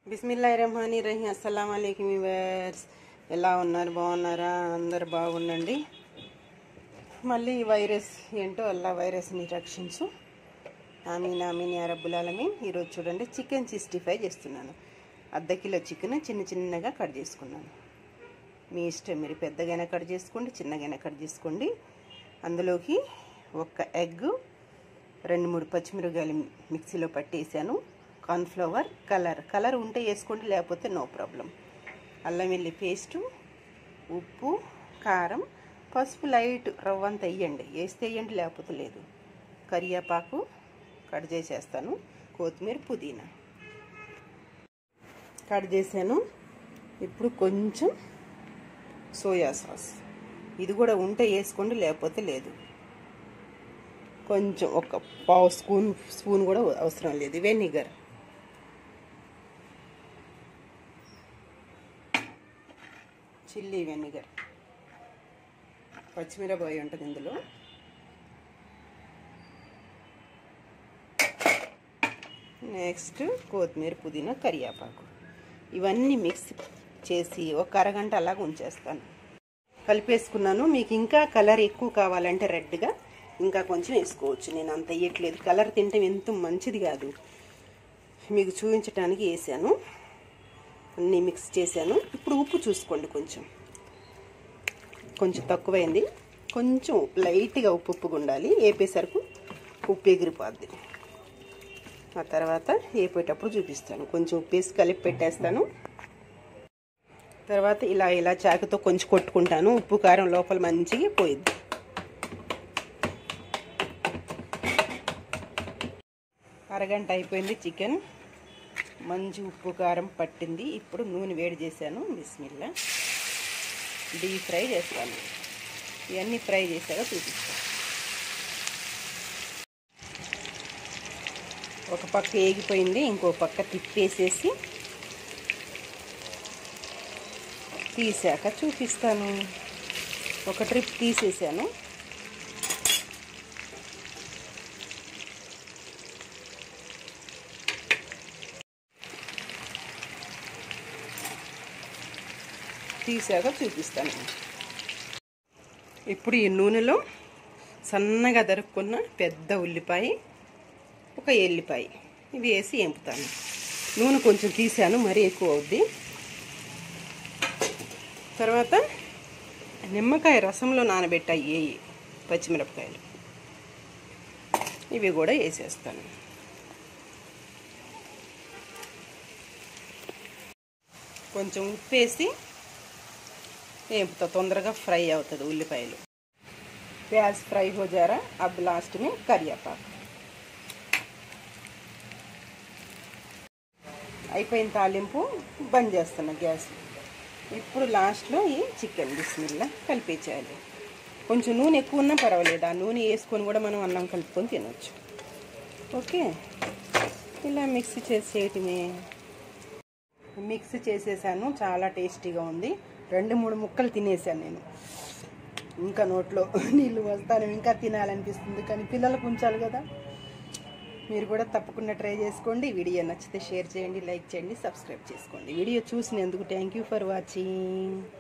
బిస్మిల్లా రహమానీ రహీ అస్సలం అయికం వివర్స్ ఎలా ఉన్నారు బాగున్నారా అందరు బాగుండండి మళ్ళీ ఈ వైరస్ ఏంటో అల్లా వైరస్ని రక్షించు ఆమీన్ ఆమీన్ యా రబ్బుల్ ఆలమీన్ ఈరోజు చూడండి చికెన్ సిక్స్టీ ఫైవ్ చేస్తున్నాను అర్ధ కిలో చికెన్ చిన్న చిన్నగా కట్ చేసుకున్నాను మీ ఇష్టం మీరు పెద్దగైనా కట్ చేసుకోండి చిన్నగైనా కట్ చేసుకోండి అందులోకి ఒక ఎగ్ రెండు మూడు పచ్చిమిరకాయలు మిక్సీలో పట్టేసాను కార్న్ఫ్లవర్ కలర్ కలర్ ఉంటే వేసుకోండి లేకపోతే నో ప్రాబ్లం అల్లం వెల్లి పేస్టు ఉప్పు కారం పసుపు లైట్ రవ్వంత వేయండి వేస్తే వేయండి లేకపోతే లేదు కరివేపాకు కట్ చేసేస్తాను కొత్తిమీర పుదీనా కట్ చేశాను ఇప్పుడు కొంచెం సోయా సాస్ ఇది కూడా ఉంటే వేసుకోండి లేకపోతే లేదు కొంచెం ఒక పావు స్పూన్ స్పూన్ కూడా అవసరం లేదు వెనిగర్ చిల్లీ వెనిగర్ పచ్చిమిరపకాయ ఉంటుంది ఇందులో నెక్స్ట్ కొత్తిమీర పుదీనా కరివేపాకు ఇవన్నీ మిక్స్ చేసి ఒక అరగంట అలాగ ఉంచేస్తాను కలిపేసుకున్నాను మీకు ఇంకా కలర్ ఎక్కువ కావాలంటే రెడ్గా ఇంకా కొంచెం వేసుకోవచ్చు నేను అంత వేయట్లేదు కలర్ తింటే ఎంత మంచిది కాదు మీకు చూపించడానికి వేసాను అన్నీ మిక్స్ చేశాను ఇప్పుడు ఉప్పు చూసుకోండి కొంచెం కొంచెం తక్కువైంది కొంచెం లైట్గా ఉప్పు ఉప్పుగా ఉండాలి వేపేసరికి ఉప్పు ఎగిరిపోద్ది ఆ తర్వాత వేపేటప్పుడు చూపిస్తాను కొంచెం ఉప్పు వేసి కలిపి పెట్టేస్తాను తర్వాత ఇలా ఇలా చాకుతో కొంచెం కొట్టుకుంటాను ఉప్పు కారం లోపల మంచిగా పోయిద్ది అరగంట అయిపోయింది చికెన్ మంచి ఉప్పు కారం పట్టింది ఇప్పుడు నూనె వేడి చేశాను బిస్మిల్లా డీప్ ఫ్రై చేస్తాను ఇవన్నీ ఫ్రై చేశాక చూపిస్తాను ఒక పక్క ఏగిపోయింది ఇంకో పక్క తిప్పేసేసి తీసాక చూపిస్తాను ఒక ట్రిప్ తీసేసాను తీసాక చూపిస్తాను ఇప్పుడు ఈ నూనెలో సన్నగా దరుక్కున్న పెద్ద ఉల్లిపాయ ఒక ఎల్లిపాయ ఇవి వేసి ఎంపుతాను నూనె కొంచెం తీసాను మరీ ఎక్కువ అవుద్ది తర్వాత నిమ్మకాయ రసంలో నానబెట్టాయి వేయి పచ్చిమిరపకాయలు ఇవి కూడా వేసేస్తాను కొంచెం ఉప్పు వేసి వేపుతా తొందరగా ఫ్రై అవుతుంది ఉల్లిపాయలు ప్యాజ్ ఫ్రై हो जा रहा अब लास्ट में కరివేపాకు అయిపోయిన తాలింపు బంద్ చేస్తున్నా గ్యాస్ ఇప్పుడు లాస్ట్లో ఈ చికెన్ బిస్మిల్లా కలిపేసేయాలి కొంచెం నూనె ఎక్కువ ఉన్నా పర్వాలేదు ఆ నూనె వేసుకొని కూడా మనం అన్నం కలుపుకొని తినొచ్చు ఓకే ఇలా మిక్స్ చేసేయటమే మిక్స్ చేసేసాను చాలా టేస్టీగా ఉంది రెండు మూడు ముక్కలు తినేసాను నేను ఇంకా నోట్లో నీళ్ళు వస్తాను ఇంకా తినాలనిపిస్తుంది కానీ పిల్లలకు ఉంచాలి కదా మీరు కూడా తప్పకుండా ట్రై చేసుకోండి వీడియో నచ్చితే షేర్ చేయండి లైక్ చేయండి సబ్స్క్రైబ్ చేసుకోండి వీడియో చూసినందుకు థ్యాంక్ యూ ఫర్ వాచింగ్